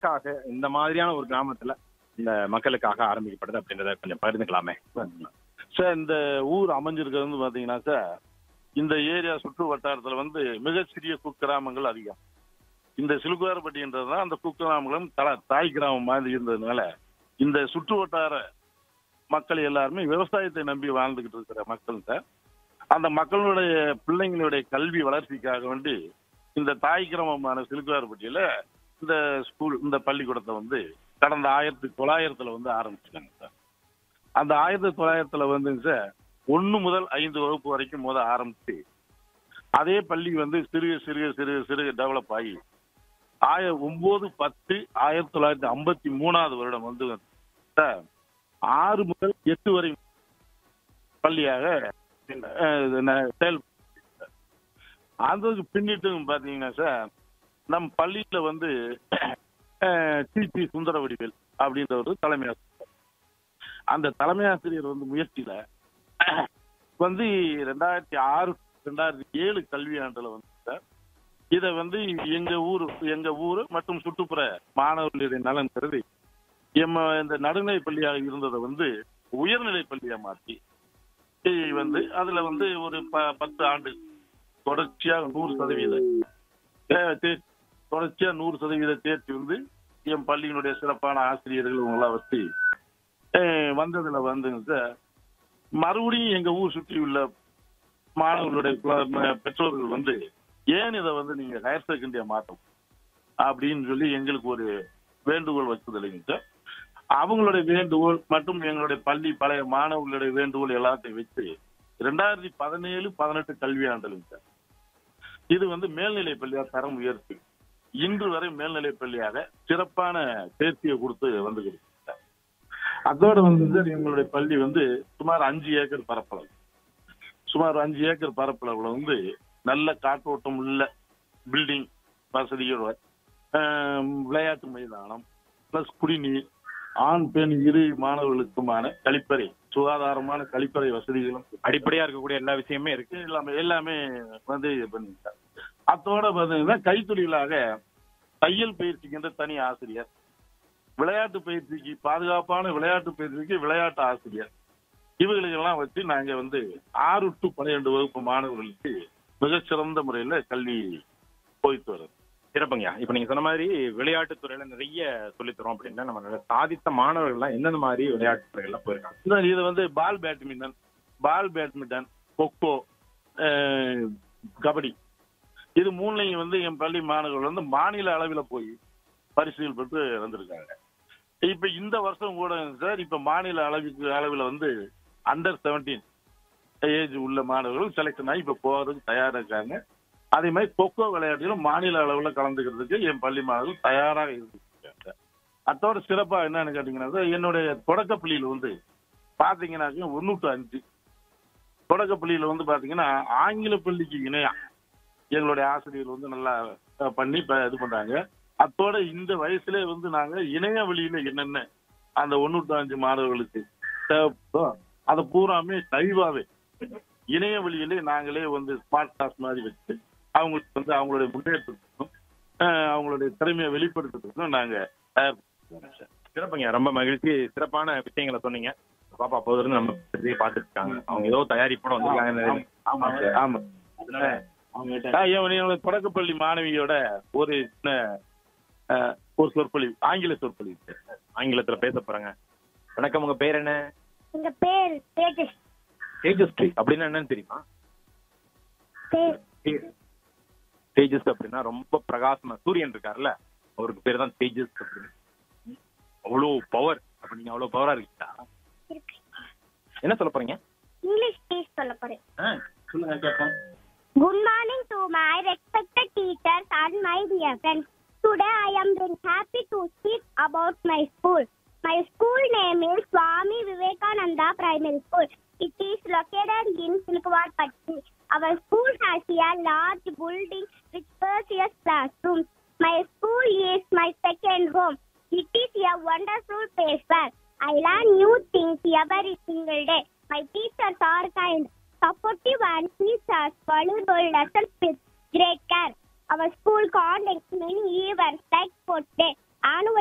எதற்காக இந்த மாதிரியான ஒரு கிராமத்துல இந்த மக்களுக்காக ஆரம்பிக்கப்படுது அப்படின்றத கொஞ்சம் பகிர்ந்துக்கலாமே சார் இந்த ஊர் அமைஞ்சிருக்கிறது வந்து பாத்தீங்கன்னா சார் இந்த ஏரியா சுற்று வட்டாரத்துல வந்து மிகச்சிறிய குக்கிராமங்கள் அதிகம் இந்த சிலுக்குவாரப்பட்டின்றது தான் அந்த குக்கிராமங்களும் தல தாய் கிராமம் மாதிரி இருந்ததுனால இந்த சுற்று வட்டார மக்கள் எல்லாருமே விவசாயத்தை நம்பி வாழ்ந்துகிட்டு இருக்கிற மக்கள் சார் அந்த மக்களுடைய பிள்ளைங்களுடைய கல்வி வளர்ச்சிக்காக வேண்டி இந்த தாய் கிராமமான சிலுக்குவாரப்பட்டியில இந்த ஸ்கூல் இந்த பள்ளிக்கூடத்தை வந்து கடந்த ஆயிரத்தி தொள்ளாயிரத்துல வந்து ஆரம்பிச்சிட்டாங்க சார் அந்த ஆயிரத்தி தொள்ளாயிரத்துல வந்துங்க சார் ஒன்னு முதல் ஐந்து வகுப்பு வரைக்கும் முத ஆரம்பிச்சு அதே பள்ளி வந்து சிறுக சிறுக சிறுக சிறுக டெவலப் ஆகி ஆய ஒன்பது பத்து ஆயிரத்தி தொள்ளாயிரத்தி ஐம்பத்தி மூணாவது வருடம் வந்து சார் ஆறு முதல் எட்டு வரை பள்ளியாக அஹ், இது ந- செயல் அதுக்கு பின்னிட்டு பாத்தீங்கன்னா சார் நம் பள்ளியில வந்து டி டி சுந்தரவடிவேல் அப்படின்றவர் தலைமை ஆசிரியர் அந்த தலைமை ஆசிரியர் வந்து முயற்சியில வந்து ரெண்டாயிரத்தி ஆறு ரெண்டாயிரத்தி ஏழு கல்வியாண்டுல வந்து சார் இதை வந்து எங்க ஊர் எங்க ஊர் மற்றும் சுற்றுப்புற மாணவர்களுடைய நலன் கருதி எம்ம இந்த நடுநிலை பள்ளியாக இருந்ததை வந்து உயர்நிலை பள்ளியா மாற்றி இ- வந்து அதுல வந்து ஒரு ப- பத்து ஆண்டு தொடர்ச்சியாக நூறு சதவீத தே- தே- தொடர்ச்சியா நூறு சதவீத தேர்ச்சி வந்து என் பள்ளியினுடைய சிறப்பான ஆசிரியர்கள் இவங்கெல்லாம் வச்சு அஹ், வந்ததுல வந்துங்க சார் மறுபடியும் எங்க ஊர் சுற்றி உள்ள மாணவர்களுடைய குல- பெற்றோர்கள் வந்து ஏன் இதை வந்து நீங்க ஹையர் செகண்டரியா மாத்தணும் அப்படின்னு சொல்லி எங்களுக்கு ஒரு வேண்டுகோள் வச்சது இல்லைங்க சார் அவங்களுடைய வேண்டுகோள் மற்றும் எங்களுடைய பள்ளி பழைய மாணவர்களுடைய வேண்டுகோள் எல்லாத்தையும் வச்சு ரெண்டாயிரத்தி பதினேழு பதினெட்டு கல்வியாண்டுங்க சார் இது வந்து மேல்நிலை பள்ளியா தரம் உயர்த்தி இன்று வரை மேல்நிலை பள்ளியாக சிறப்பான தேர்ச்சியை கொடுத்து வந்துகிட்டு சார் அதோட வந்து சார் எங்களுடைய பள்ளி வந்து சுமார் அஞ்சு ஏக்கர் பரப்பளவு சுமார் அஞ்சு ஏக்கர் பரப்பளவுல வந்து நல்ல காற்றோட்டம் உள்ள பில்டிங் வசதிகளோட ஆம், விளையாட்டு மைதானம் பிளஸ் குடிநீர் ஆண் பெண் இரு மாணவர்களுக்குமான கழிப்பறை சுகாதாரமான கழிப்பறை வசதிகளும் அடிப்படையா இருக்கக்கூடிய எல்லா விஷயமே இருக்கு எல்லாமே எல்லாமே வந்து இது பண்ணிட்டாங்க அத்தோட பார்த்தீங்கன்னா கைத்தொழிலாக தையல் பயிற்சிக்கின்ற தனி ஆசிரியர் விளையாட்டு பயிற்சிக்கு பாதுகாப்பான விளையாட்டு பயிற்சிக்கு விளையாட்டு ஆசிரியர் இவங்களுக்கெல்லாம் வச்சு நாங்க வந்து ஆறு டு பன்னிரெண்டு வகுப்பு மாணவர்களுக்கு மிகச்சிறந்த முறையில கல்வி போயிட்டு வருது சிறப்புங்கய்யா இப்ப நீங்க சொன்ன மாதிரி விளையாட்டுத் துறையில நிறைய சொல்லித் தரோம் அப்படின்னா நம்ம நல்ல சாதித்த மாணவர்கள்லாம் எந்தெந்த மாதிரி விளையாட்டுத் துறையில போயிருக்காங்க இந்த இது வந்து ball badminton ball badminton kho kho அஹ், கபடி இது மூணுலையும் வந்து என் பள்ளி மாணவர்கள் வந்து மாநில அளவில் போய் பரிசுகள் பெற்று வந்திருக்காங்க இப்ப இந்த வருஷம் கூட சார் இப்ப மாநில அளவுக்கு அளவில் வந்து அண்டர் செவன்டீன் ஏஜ் உள்ள மாணவர்கள் செலக்ஷன் ஆகி இப்ப போறதுக்கு தயாரா இருக்காங்க அதே மாதிரி கொக்கோ விளையாட்டிலும் மாநில அளவில் கலந்துக்கிறதுக்கு என் பள்ளி மாணவர்கள் தயாராக இருக்காங்க அதோட சிறப்பா என்னன்னு கேட்டீங்கன்னா சார், என்னுடைய தொடக்க பள்ளியில வந்து பாத்தீங்கன்னாக்க ஒன்னு அஞ்சு தொடக்க பள்ளியில வந்து பாத்தீங்கன்னா ஆங்கில பள்ளிக்கு இணையா எங்களுடைய ஆசிரியர் வந்து நல்லா அஹ், பண்ணி இப்ப இது பண்றாங்க அத்தோட இந்த வயசுல வந்து நாங்க இணைய வழியில என்னென்ன அந்த ஒன்னு அஞ்சு மாணவர்களுக்கு தேவைப்படுதோ அதை பூராமே லைவாவே இணைய வழியிலே நாங்களே வந்து ஸ்மார்ட் கிளாஸ் மாதிரி வச்சு அவங்களுக்கு வந்து அவங்களுடைய முன்னேற்றத்துக்கும் அஹ், அவங்களுடைய திறமையை வெளிப்படுத்துறதுக்கும் நாங்க தயார் பண்ணிக்கிறோம் சார் சிறப்புங்க ரொம்ப மகிழ்ச்சி சிறப்பான விஷயங்களை சொன்னீங்க பாப்பா அப்போது இருந்து நம்ம பத்திரிகையை பார்த்துட்டு இருக்காங்க அவங்க ஏதோ தயாரிப்போட வந்திருக்காங்க ஆமா சார், ஆமா அதனால ஆ, இவன் என்னோட தொடக்கப்பள்ளி மாணவியோட ஒரு சின்ன அஹ், ஒரு சொற்பொழிவு ஆங்கில சொற்பொழிவு சார். ஆங்கிலத்துல பேச போறாங்க வணக்கம் உங்க பேர் என்ன எங்க பேர் தேஜஸ் தேஜஸ்ரீ அப்படின்னா என்னன்னு தெரியுமா பேர் தே- தேஜஸ் அப்படின்னா ரொம்ப பிரகாசமா சூரியன் இருக்காருல்ல அவருக்கு பேர் தான் தேஜஸ் அப்படின்னு அவ்வளோ பவர் அப்ப நீங்க அவ்வளவு பவரா இருக்கீங்களா இருக்கு என்ன சொல்ல போறீங்க இங்கிலீஷ் பேச சொல்ல போறேன் ஆ, சொல்லுங்க கேட்போம் Good morning to my respected teachers and my dear friends. Today I am very happy to speak about my school. My school name is Swami Vivekananda Primary School. It is located in Silkwarpatti. Our school has a large building with spacious classrooms. My school is my second home. It is a wonderful place where I learn new things every single day. My teachers are kind, supportive, and teach us valuable lessons with great care. Our school conducts many events like sports day, annual